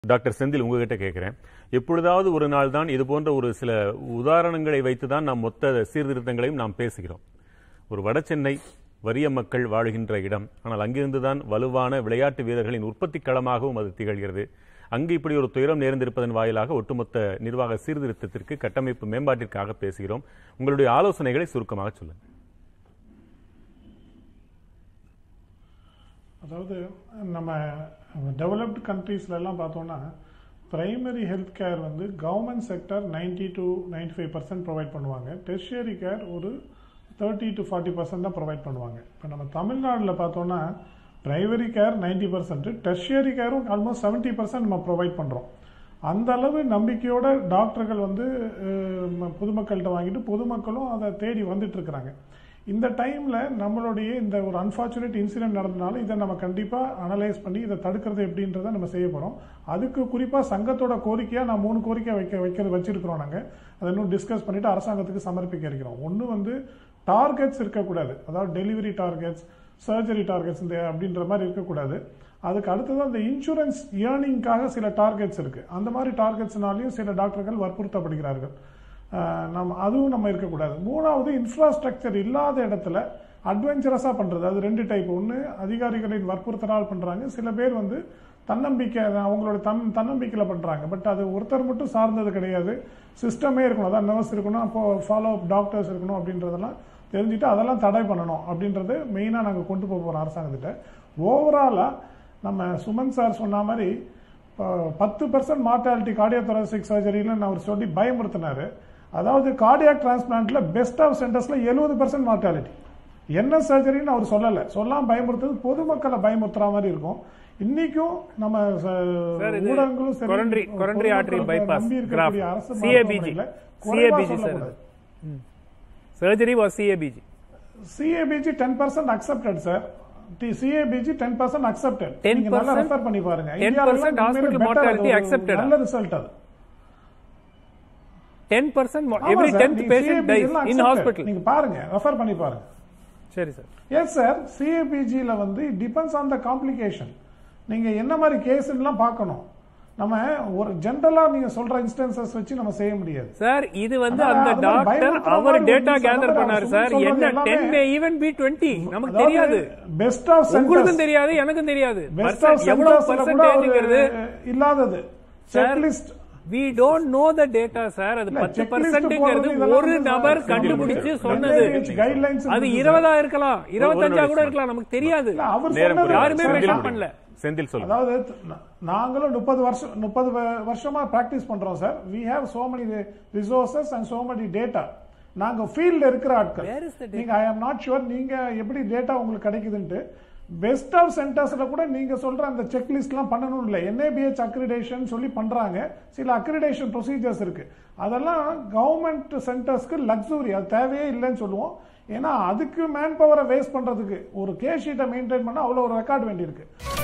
Doctor Senthil உங்ககிட்ட கேட்கிறேன் எப்பொழுதாவது ஒரு நாள் தான் இது போன்ற ஒரு சில உதாரணங்களை வைத்து தான் நாம் மொத்த சீர்திருத்தங்களையும் நாம் பேசுகிறோம் ஒரு வடசென்னை வறிய மக்கள் வாழுகின்ற இடம் ஆனால் அங்கிருந்து தான் வலுவான விளையாட்டு வீரர்களின் உற்பத்தி களமாகவும் அது திகழ்கிறது அங்கு இப்படி ஒரு துயரம் நேர்ந்திருப்பதன் வாயிலாக ஒட்டுமொத்த நிர்வாக சீர்திருத்தத்திற்கு கட்டமைப்பு மேம்பாட்டிற்காக பேசுகிறோம் உங்களுடைய ஆலோசனைகளை சுருக்கமாக சொல்லுங்கள் அதாவது நம்ம டெவலப்டு கண்ட்ரீஸ்ல எல்லாம் பார்த்தோம்னா பிரைமரி ஹெல்த் கேர் வந்து government sector 90 to 95% five percent provide பண்ணுவாங்க டெர்ஷியரி கேர் ஒரு தேர்ட்டி டு ஃபார்ட்டி பர்சன்ட் தான் ப்ரொவைட் பண்ணுவாங்க இப்போ நம்ம தமிழ்நாட்டில் பார்த்தோம்னா பிரைமரி கேர் 90% பர்சன்ட் டெர்ஷியரி கேரும் ஆல்மோஸ்ட் செவன்ட்டி பர்சன்ட் நம்ம ப்ரொவைட் பண்ணுறோம் அந்த அளவு நம்பிக்கையோட டாக்டர்கள் வந்து அஹ், ம- பொதுமக்கள்கிட்ட வாங்கிட்டு பொதுமக்களும் அதை தேடி வந்துட்டு இருக்கிறாங்க இந்த டைம்ல நம்மளுடைய இந்த ஒரு அன்பார்ச்சுனேட் இன்சிடென்ட் நடந்தனால இதை நம்ம கண்டிப்பா அனலைஸ் பண்ணி இதை தடுக்கிறது எப்படின்றத நம்ம செய்ய போறோம் அதுக்கு குறிப்பா சங்கத்தோட கோரிக்கையா நான் மூணு கோரிக்கை வைக்க வைக்கிறது வச்சிருக்கிறோம் நாங்க அதை இன்னும் டிஸ்கஸ் பண்ணிட்டு அரசாங்கத்துக்கு சமர்ப்பிக்க இருக்கிறோம் ஒன்று வந்து டார்கெட்ஸ் இருக்கக்கூடாது அதாவது டெலிவரி டார்கெட்ஸ் சர்ஜரி டார்கெட்ஸ் இந்த அப்படின்ற மாதிரி இருக்கக்கூடாது அதுக்கு அடுத்தது அந்த இன்சூரன்ஸ் ஏர்னிங்காக சில டார்கெட்ஸ் இருக்கு அந்த மாதிரி டார்கெட்ஸ்னாலையும் சில டாக்டர்கள் வற்புறுத்தப்படுகிறார்கள் ஆஹ் நம்ம அதுவும் நம்ம இருக்கக்கூடாது மூணாவது இன்ஃப்ராஸ்ட்ரக்சர் இல்லாத இடத்துல அட்வென்ச்சரஸாக பண்ணுறது அது ரெண்டு டைப் ஒன்று அதிகாரிகளின் வற்புறுத்தலால் பண்ணுறாங்க சில பேர் வந்து தன்னம்பிக்கை அவங்களோட தன் தன்னம்பிக்கையில் பண்ணுறாங்க பட் அது ஒருத்தர் மட்டும் சார்ந்தது கிடையாது சிஸ்டமே இருக்கணும் அதான் நர்ஸ் இருக்கணும் அப்போ ஃபாலோ அப் டாக்டர்ஸ் இருக்கணும் அப்படின்றதெல்லாம் தெரிஞ்சுட்டு அதெல்லாம் தடை பண்ணணும் அப்படின்றது மெயினாக நாங்கள் கொண்டு போக போகிறோம் அரசாங்கத்திட்ட ஓவராலாக நம்ம சுமன் சார் சொன்ன மாதிரி இப்போ பத்து பர்சன்ட் மார்டாலிட்டி கார்டியோதொராசிக் சர்ஜரின்னு அவர் சொல்லி பயமுறுத்தினாரு அதாவது கார்டியாக் டிரான்ஸ்பிளான்ட்ல பெஸ்ட் ஆஃப் சென்டர்ஸ்ல எழுபது பர்சன்ட் மார்டாலிட்டி என்ன சர்ஜரின்னு அவர் சொல்லல சொல்லாம பயமுறுத்துறது பொதுமக்களை பயமுறுத்துற மாதிரி இருக்கும் இன்னைக்கும் நம்ம ச- சார், இது ஊடகங்களும் சரி, கொரண்டி- கொரண்டி ஆர்டரி பொதுமக்கள் bypass நம்பி இருக்கக்கூடிய graph. அரசு CABG. மருத்துவமனைகளை குறைவா CABG, sir. சொல்லக்கூடாது. surgery was CABG. CABG ten percent accepted sir CABG ten percent accepted 10% நீங்க நல்லா ரெஃபர் பண்ணி பாருங்க 10% இந்தியாவுல உண்மையிலே hospital better mortality அது ஒரு accepted. நல்ல ரிசல்ட் அது 10% mo- ஆமா every சார், 10th நீங்க patient CABG dies எல்லாம் in accepted. hospital. நீங்க பாருங்க ரெஃபர் பண்ணி பாருங்க சரி சார் எஸ் சார் சிஏபிஜியில் வந்து டிபெண்ட்ஸ் ஆன் த காம்ப்ளிகேஷன் நீங்க என்ன மாதிரி கேஸ்லாம் பார்க்கணும் நம்ம ஒரு ஜென்ரலா நீங்க சொல்ற இன்ஸ்டன்சஸ் வச்சு நம்ம செய்ய முடியாது சார் இது வந்து அதான், அந்த அது மாதிரி டாக்டர் பயமுறுத்துற அவர் மாதிரி டேட்டா ஒரு கேதர் சொல்றது பண்ணாரு அவர் சார் சொல்றது என்ன எல்லாமே- 10 மே ஈவன் பி 20 நமக்கு தெரியாது பெஸ்ட் ஆஃப் உங்களுக்கும் தெரியாது எனக்கும் தெரியாது பெஸ்ட் ஆஃப் Percent- எவ்வளவு சென்டர்ஸ்ல கூட ஒரு பர்சன்டேஜ்ங்கிறது இல்லாதது sir checklist we don't know the data sir அது இல்ல, பத்து checklist பர்சன்ட்ங்கிறது போடுறது இதெல்லாம் ஒரு வந்து நபர் சார் கண்டுபிடிச்சு செந்தில் சொன்னது NIH guidelines அது இருக்குது இருபதா இருக்கலாம் இருபத்தஞ்சா கூட நிமிஷம். இருக்கலாம் நமக்கு தெரியாது இல்ல, அவர் நேரம் சொன்னது யாருமே செந்தில் mention முடிங்க. பண்ணல. செந்தில் சொல்லுங்க அதாவது ந- நாங்களும் முப்பது வருஷம் முப்பது வருஷமா பிராக்டிஸ் பண்றோம் sir we have so many resources and so many data நாங்க ஃபீல்ட்ல இருக்கிற ஆட்கள் Where is the data? நீங்க ஐ அம் நாட் ஷுவர் நீங்க எப்படி டேட்டா உங்களுக்கு கிடைக்குதுன்ட்டு பெஸ்ட் ஆஃப் சென்டர்ஸ்ல கூட நீங்க சொல்ற அந்த செக் லிஸ்ட்லாம் பண்ணணும் இல்ல என்ஏபிஹெச் அக்ரிடேஷன் சொல்லி பண்றாங்க சில அக்ரிடேஷன் ப்ரொசீஜர்ஸ் இருக்கு அதெல்லாம் கவர்மெண்ட் சென்டர்ஸ்க்கு லக்ஸுரி அது தேவையே இல்லைன்னு சொல்லுவோம் ஏன்னா அதுக்கு மேன் பவரை வேஸ்ட் பண்றதுக்கு ஒரு கே ஷீட்டை மெயின்டைன் பண்ண அவ்வளோ ஒரு ரெக்கார்ட் வேண்டியிருக்கு